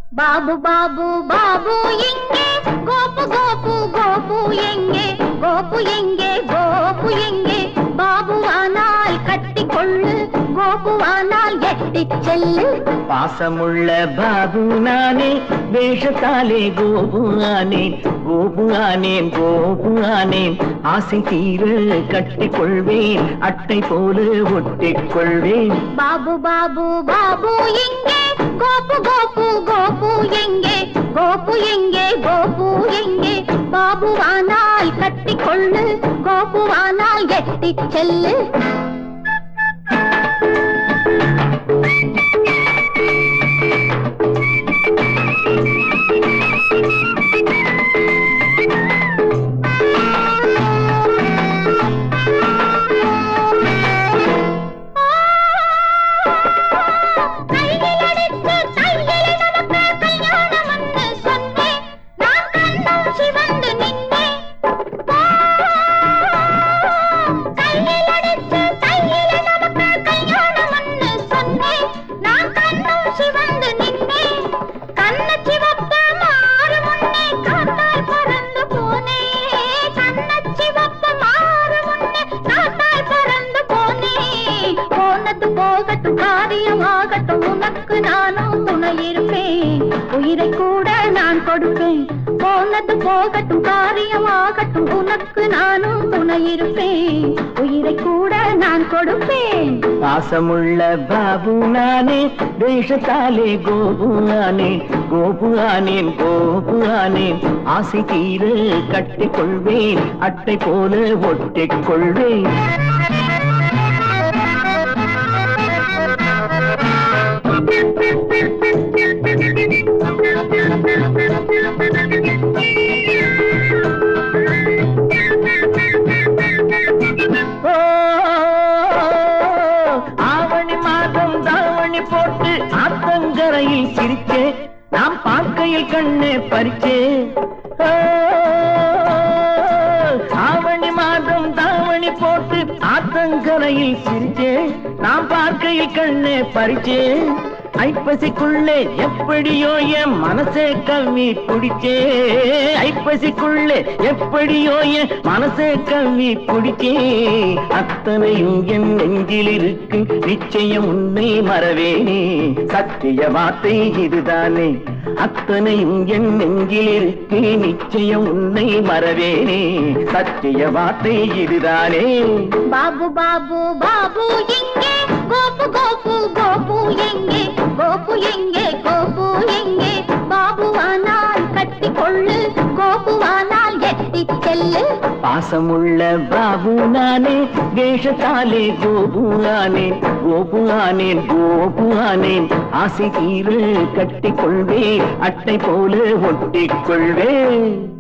బాబు బాబు బాబు எங்கே கோபு கோபு கோபு எங்கே கோபு எங்கே கோபு எங்கே பாபுவானால் கட்டிக்கொள்ளு கோபுவானால் எட்டிச் செல்லு பாசமுள்ள பாபு நானே வேஷத்தாலே கோபு ஆனேன் கோபு ஆனேன் கோபு ஆனேன் ஆசை தீர கட்டிக்கொள்வேன் அட்டை போல ஒட்டிக்கொள்வேன் బాబు బాబు బాబు எங்கே கோபு கோபு கோபு எங்கே கோபு எங்கே கோபு எங்கே பாபுவானால் கட்டிக்கொள்ளு கோபுவானால் எட்டிச் செல்லு கையில் அடித்து கையில் நமக்கு கல்யாணம்னு சொன்னேன் நான் கண்ணும் சிவந்து நின்னேன் கையில் அடித்து கையில் நமக்கு கல்யாணம்னு சொன்னேன் நான் கண்ணும் சிவந்து நின்னேன் கண்ண சிவப்பு மாறு முன்னே காத்தாய் பறந்து போனேன் கண்ண சிவப்பு மாறு முன்னே காத்தாய் பறந்து போனேன் போனது போகட்டும் காரியமாகட்டும் உனக்கு நானும் துணை இருப்பேன் உயிரை கூட நான் கொடுப்பேன் போனது போகட்டும் காரியமாகட்டும் உனக்கு நானும் துணை இருப்பேன் உயிரை கூட நான் கொடுப்பேன் பாசமுள்ள பாபு நானே வேஷத்தாலே கோபு ஆனேன் கோபு ஆனேன் கோபு ஆனேன் ஆசை தீர கட்டிக்கொள்வேன் அட்டை போல ஒட்டிக்கொள்வேன் ஓ, ஆவணி மாதம் தாவணி போட்டு ஆத்தங்கரையில் சிரிச்சே நாம் பார்க்கையில் கண்ணே பறிச்சே ஓ, ஆவணி மாதம் தாவணி போட்டு ஆத்தங்கரையில் சிரிச்சே நாம் பார்க்கையில் கண்ணே பறிச்சே ஐப்பசிக்குள்ளே எப்படியோ என் மனசே கவ்வி பிடிச்சே ஐப்பசிக்குள்ளே எப்படியோ என் மனசே கவ்வி பிடிச்சே அத்தனையும் என் நெஞ்சில் இருக்கு நிச்சயம் உன்னை மறவேனே சத்திய வார்த்தை இதுதானே அத்தனையும் என் நெஞ்சில் இருக்கு நிச்சயம் உன்னை மறவேனே சத்திய வார்த்தை இதுதானே பாபு பாபு பாபு எங்கே கோபு கோபு கோபு எங்கே கோபு எங்கே கோபு எங்கே பாபுவானால் கட்டிக்கொள்ளு கோபுவானால் எட்டிச் செல்லு பாசமுள்ள பாபு நானே வேஷத்தாலே கோபு ஆனேன் கோபு ஆனேன் கோபு ஆனேன் ஆசை தீர கட்டிக்கொள்வேன் அட்டை போல ஒட்டிக்கொள்வேன்